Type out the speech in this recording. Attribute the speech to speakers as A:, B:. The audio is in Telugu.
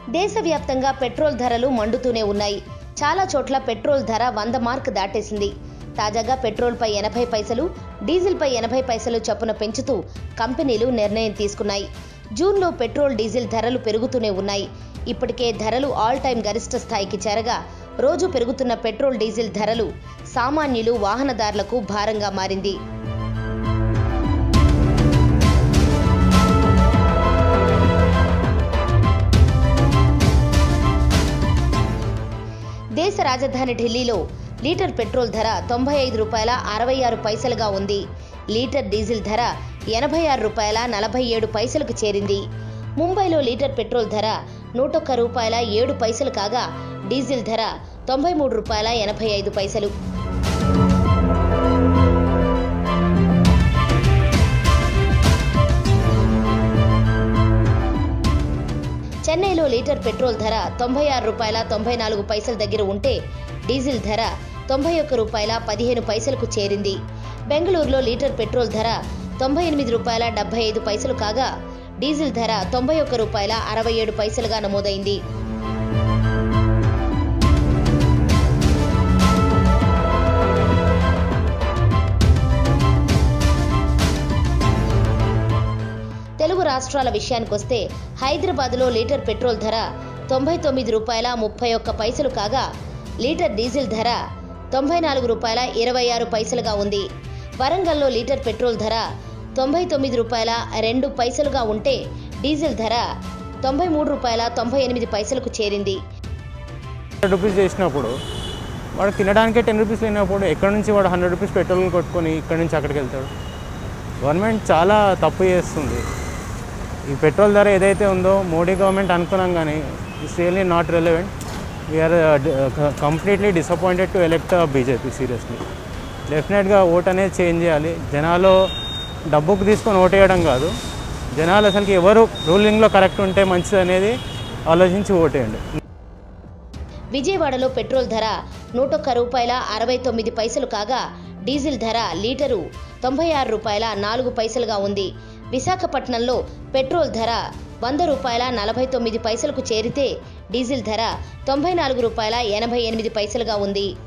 A: దేశవ్యాప్తంగా పెట్రోల్ ధరలు మండుతూనే ఉన్నాయి చాలా చోట్ల పెట్రోల్ ధర వంద మార్క్ దాటేసింది తాజాగా పెట్రోల్పై ఎనభై పైసలు డీజిల్పై ఎనభై పైసలు చొప్పున పెంచుతూ కంపెనీలు నిర్ణయం తీసుకున్నాయి జూన్లో పెట్రోల్ డీజిల్ ధరలు పెరుగుతూనే ఉన్నాయి ఇప్పటికే ధరలు ఆల్ టైం గరిష్ట స్థాయికి చేరగా రోజు పెరుగుతున్న పెట్రోల్ డీజిల్ ధరలు సామాన్యులు వాహనదారులకు భారంగా మారింది దేశ రాజధాని ఢిల్లీలో లీటర్ పెట్రోల్ ధర తొంభై ఐదు రూపాయల అరవై ఆరు పైసలుగా ఉంది లీటర్ డీజిల్ ధర ఎనభై ఆరు రూపాయల నలభై ఏడు పైసలకు చేరింది ముంబైలో లీటర్ పెట్రోల్ ధర నూటొక్క రూపాయల ఏడు పైసలు కాగా డీజిల్ ధర తొంభై మూడు రూపాయల ఎనభై ఐదు పైసలు చెన్నైలో లీటర్ పెట్రోల్ ధర తొంభై ఆరు రూపాయల తొంభై నాలుగు పైసల దగ్గర ఉంటే డీజిల్ ధర తొంభై ఒక్క రూపాయల పదిహేను పైసలకు చేరింది బెంగళూరులో లీటర్ పెట్రోల్ ధర తొంభై ఎనిమిది రూపాయల డెబ్బై ఐదు పైసలు కాగా డీజిల్ ధర తొంభై ఒక్క రూపాయల అరవై ఏడు పైసలుగా నమోదైంది తెలుగు రాష్ట్రాల విషయానికొస్తే హైదరాబాద్లో లీటర్ పెట్రోల్ ధర తొంభై తొమ్మిది రూపాయల ముప్పై ఒక్క పైసలు కాగా లీటర్ డీజిల్ ధర తొంభై నాలుగు రూపాయల ఇరవై ఆరు పైసలుగా ఉంది వరంగల్లో లీటర్ పెట్రోల్ ధర తొంభై తొమ్మిది రూపాయల రెండు పైసలుగా ఉంటే డీజిల్ ధర తొంభై మూడు రూపాయల తొంభై ఎనిమిది పైసలకు చేరింది
B: హండ్రెడ్ రూపీస్ చేసినప్పుడు వాడు తినడానికే టెన్ రూపీస్ లేనప్పుడు ఎక్కడి నుంచి వాడు హండ్రెడ్ రూపీస్ పెట్రోల్ కొట్టుకొని ఇక్కడి నుంచి అక్కడికి వెళ్తాడు గవర్నమెంట్ చాలా తప్పు చేస్తుంది ఈ పెట్రోల్ ధర ఏదైతే ఉందో మోడీ గవర్నమెంట్ అనుకున్నాం కానీ it's really not relevant we're completely disappointed to elect BJP seriously డెఫినెట్గా ఓట్ అనేది చేంజ్ చేయాలి జనాలు డబ్బుకు తీసుకొని ఓట్ వేయడం కాదు జనాలు అసలుకి ఎవరు రూలింగ్లో కరెక్ట్ ఉంటే మంచిది అనేది ఆలోచించి ఓటేయండి
A: విజయవాడలో పెట్రోల్ ధర నూటొక్క రూపాయల అరవై తొమ్మిది పైసలు కాగా డీజిల్ ధర లీటరు తొంభై ఆరు రూపాయల నాలుగు పైసలుగా ఉంది విశాఖపట్నంలో పెట్రోల్ ధర వంద రూపాయల నలభై తొమ్మిది పైసలకు చేరితే డీజిల్ ధర తొంభై నాలుగు రూపాయల ఎనభై ఎనిమిది పైసలుగా ఉంది